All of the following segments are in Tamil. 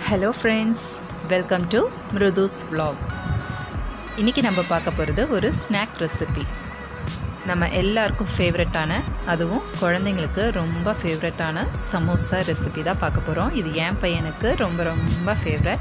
hello friends welcome to Mridu's vlog இன்றைக்கி நம்ம பார்க்க போகிறது ஒரு ஸ்நாக் ரெசிபி நம்ம எல்லாருக்கும் ஃபேவரட்டான அதுவும் குழந்தைங்களுக்கு ரொம்ப ஃபேவரட்டான சமோசா ரெசிபி தான் பார்க்க போகிறோம் இது என் பையனுக்கு ரொம்ப ரொம்ப ஃபேவரட்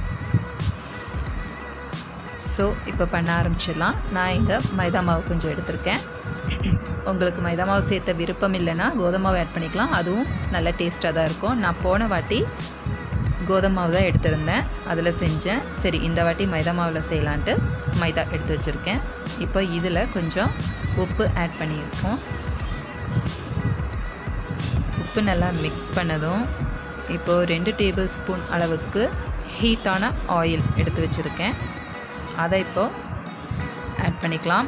ஸோ இப்போ பண்ண ஆரம்பிச்சிடலாம் நான் இங்கே மைதா மாவு கொஞ்சம் எடுத்திருக்கேன் உங்களுக்கு மைதா மாவு சேர்த்த விருப்பம் இல்லைன்னா கோதுமை மாவு ஆட் பண்ணிக்கலாம் அதுவும் நல்ல டேஸ்ட்டாக தான் இருக்கும் நான் போன வாட்டி கோதுமை மாவு தான் எடுத்திருந்தேன் அதில் செஞ்சேன் சரி இந்த வாட்டி மைதா மாவில் செய்யலான்ட்டு மைதா எடுத்து வச்சுருக்கேன் இப்போ இதில் கொஞ்சம் உப்பு ஆட் பண்ணியிருக்கோம் உப்பு நல்லா மிக்ஸ் பண்ணதும் இப்போது ரெண்டு டேபிள் ஸ்பூன் அளவுக்கு ஹீட்டான ஆயில் எடுத்து வச்சுருக்கேன் அதை இப்போது ஆட் பண்ணிக்கலாம்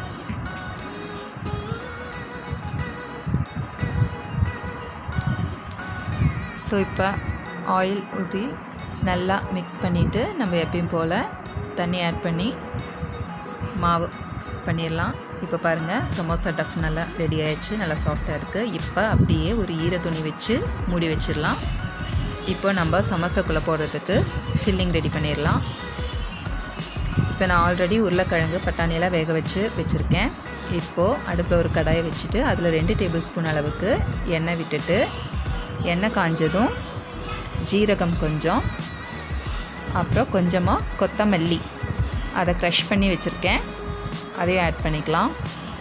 ஸோ இப்போ ஆயில் ஊற்றி நல்லா மிக்ஸ் பண்ணிவிட்டு நம்ம எப்பயும் போல் தண்ணி ஆட் பண்ணி மாவு பண்ணிடலாம் இப்போ பாருங்கள் சமோசா டஃப் நல்லா ரெடி ஆயிடுச்சு நல்லா சாஃப்டாக இருக்குது இப்போ அப்படியே ஒரு ஈர துணி வச்சு மூடி வச்சிடலாம் இப்போ நம்ம சமோசாக்குள்ளே போடுறதுக்கு ஃபில்லிங் ரெடி பண்ணிடலாம் இப்போ நான் ஆல்ரெடி உருளைக்கிழங்கு பட்டாணியெல்லாம் வேக வச்சு வச்சுருக்கேன் இப்போது அடுப்பில் ஒரு கடாயை வச்சுட்டு அதில் ரெண்டு டேபிள் ஸ்பூன் அளவுக்கு எண்ணெய் விட்டுட்டு எண்ணெய் காஞ்சதும் ஜீரகம் கொஞ்சம் அப்புறம் கொஞ்சமாக கொத்தமல்லி அதை க்ரஷ் பண்ணி வச்சுருக்கேன் அதையும் ஆட் பண்ணிக்கலாம்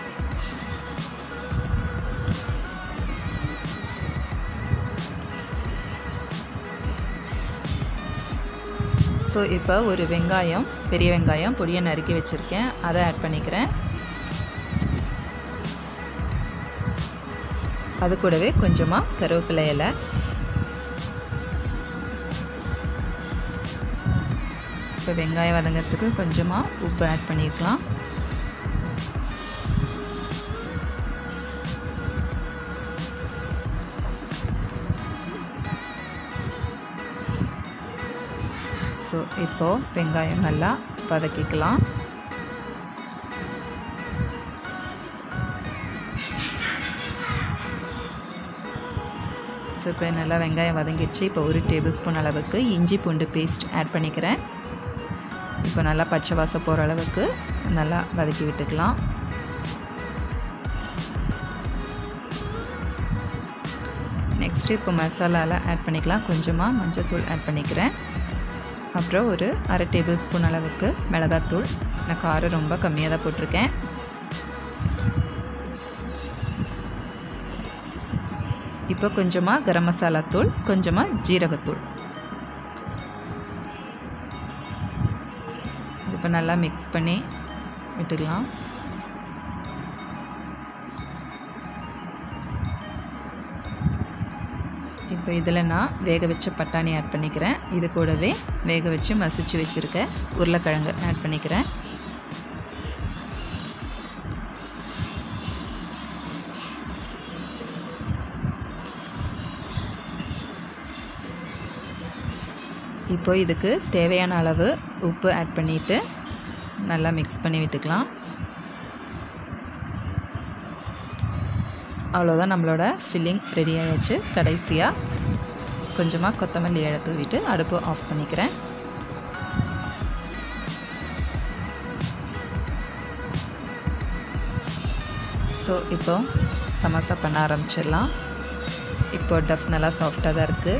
ஸோ இப்போ ஒரு வெங்காயம் பெரிய வெங்காயம் பொடியை நறுக்கி வச்சுருக்கேன் அதை ஆட் பண்ணிக்கிறேன் அது கூடவே கொஞ்சமாக கருவேப்பிலை இலை இப்போ வெங்காயம் வதங்கிறதுக்கு கொஞ்சமாக உப்பு ஆட் பண்ணிக்கலாம் ஸோ இப்போது வெங்காயம் நல்லா வதக்கிக்கலாம் ஸோ இப்போ நல்லா வெங்காயம் வதங்கிடுச்சு இப்போ ஒரு டேபிள் ஸ்பூன் அளவுக்கு இஞ்சி பூண்டு பேஸ்ட் ஆட் பண்ணிக்கிறேன் இப்போ நல்லா பச்சை வாசம் போகிற அளவுக்கு நல்லா வதக்கி விட்டுக்கலாம் நெக்ஸ்ட்டு இப்போ மசாலாவில் ஆட் பண்ணிக்கலாம் கொஞ்சமாக மஞ்சள்தூள் ஆட் பண்ணிக்கிறேன் அப்புறம் ஒரு அரை டேபிள் ஸ்பூன் அளவுக்கு மிளகாத்தூள் நான் காரம் ரொம்ப கம்மியாக தான் போட்டிருக்கேன் இப்போ கொஞ்சமாக கரம் மசாலா தூள் கொஞ்சமாக ஜீரகத்தூள் இப்போ நல்லா மிக்ஸ் பண்ணி விட்டுக்கலாம் இப்போ இதில் நான் வேக வச்ச பட்டாணி ஆட் பண்ணிக்கிறேன் இது கூடவே வேக வச்சு மசிச்சு வச்சுருக்க உருளைக்கிழங்கு ஆட் பண்ணிக்கிறேன் இப்போ இதுக்கு தேவையான அளவு உப்பு ஆட் பண்ணிவிட்டு நல்லா மிக்ஸ் பண்ணி விட்டுக்கலாம் அவ்வளோதான் நம்மளோட ஃபில்லிங் ரெடி ஆகிடுச்சு கடைசியாக கொஞ்சமாக கொத்தமல்லி இழை தூவிட்டு அடுப்பு ஆஃப் பண்ணிக்கிறேன் ஸோ இப்போ சமோசா பண்ண ஆரம்பிச்சிடலாம் இப்போ டஃப் நல்லா சாஃப்டாக தான் இருக்குது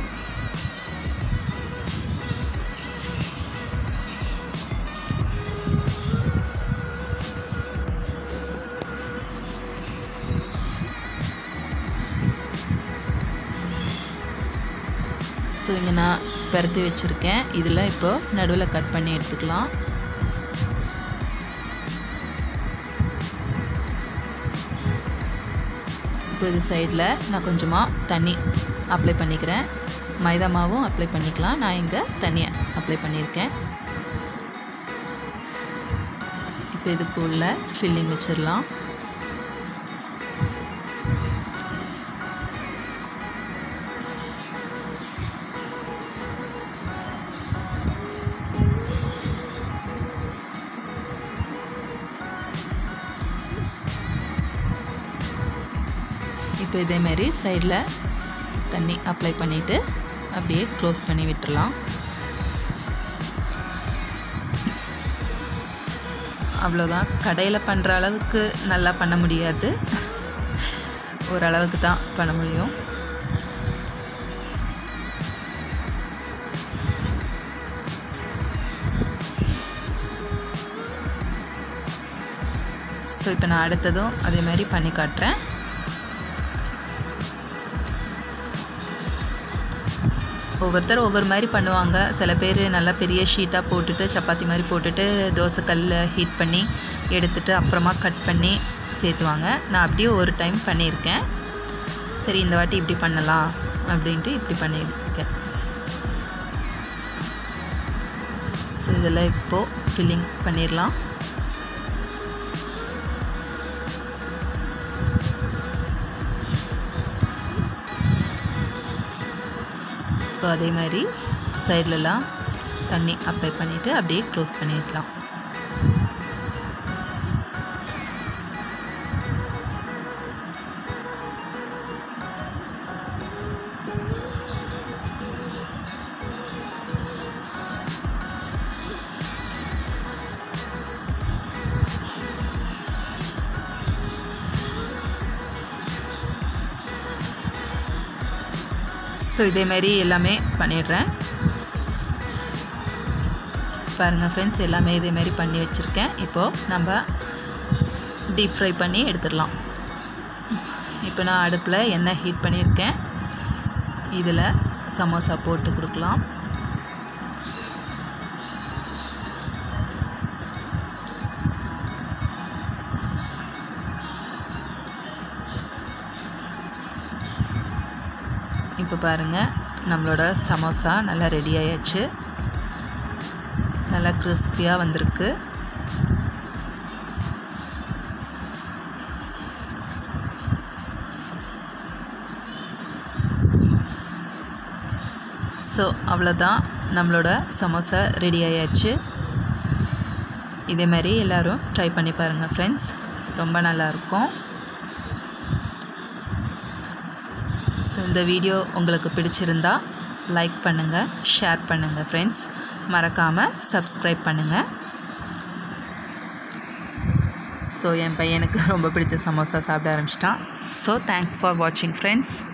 ஸோ இங்கே நான் பருத்தி வச்சுருக்கேன் இதில் இப்போது நடுவில் கட் பண்ணி எடுத்துக்கலாம் இப்போ இது சைடில் நான் கொஞ்சமாக தண்ணி அப்ளை பண்ணிக்கிறேன் மைதா மாவும் அப்ளை பண்ணிக்கலாம் நான் இங்கே தண்ணியை அப்ளை பண்ணியிருக்கேன் இப்போ இதுக்குள்ளே ஃபில்லிங் வச்சிடலாம் இப்போ இதேமாரி சைடில் தண்ணி அப்ளை பண்ணிவிட்டு அப்படியே க்ளோஸ் பண்ணி விட்டுறலாம் அவ்வளோதான் கடையில் பண்ணுற அளவுக்கு நல்லா பண்ண முடியாது ஓரளவுக்கு தான் பண்ண முடியும் ஸோ இப்போ நான் அடுத்ததும் அதே மாதிரி பண்ணி காட்டுறேன் ஒவ்வொருத்தர் ஒவ்வொரு மாதிரி பண்ணுவாங்க சில பேர் நல்லா பெரிய ஷீட்டாக போட்டுட்டு சப்பாத்தி மாதிரி போட்டுட்டு தோசை கல்லில் ஹீட் பண்ணி எடுத்துட்டு அப்புறமா கட் பண்ணி சேர்த்துவாங்க நான் அப்படியே ஒரு டைம் பண்ணியிருக்கேன் சரி இந்த வாட்டி இப்படி பண்ணலாம் அப்படின்ட்டு இப்படி பண்ணியிருக்கேன் ஸோ இதில் இப்போது ஃபில்லிங் பண்ணிடலாம் இப்போ அதே மாதிரி சைட்லலாம் தண்ணி அப்ளை பண்ணிவிட்டு அப்படியே க்ளோஸ் பண்ணிடலாம் ஸோ இதேமாரி எல்லாமே பண்ணிடுறேன் பாருங்கள் ஃப்ரெண்ட்ஸ் எல்லாமே இதேமாரி பண்ணி வச்சுருக்கேன் இப்போது நம்ம டீப் ஃப்ரை பண்ணி எடுத்துடலாம் இப்போ நான் அடுப்பில் எண்ணெய் ஹீட் பண்ணியிருக்கேன் இதில் சமோசா போட்டு கொடுக்கலாம் இப்போ பாருங்கள் நம்மளோட சமோசா நல்லா ரெடி ஆயாச்சு நல்லா கிறிஸ்பியாக வந்திருக்கு ஸோ அவ்வளோதான் நம்மளோட சமோசா ரெடி ஆயாச்சு இதே மாதிரி எல்லோரும் ட்ரை பண்ணி பாருங்கள் ஃப்ரெண்ட்ஸ் ரொம்ப நல்லாயிருக்கும் ஸோ இந்த வீடியோ உங்களுக்கு பிடிச்சிருந்தா லைக் பண்ணுங்கள் ஷேர் பண்ணுங்கள் ஃப்ரெண்ட்ஸ் மறக்காமல் சப்ஸ்கிரைப் பண்ணுங்கள் ஸோ என் பையனுக்கு ரொம்ப பிடிச்ச சமோசா சாப்பிட ஆரம்பிச்சிட்டான் ஸோ தேங்க்ஸ் ஃபார் வாட்சிங் ஃப்ரெண்ட்ஸ்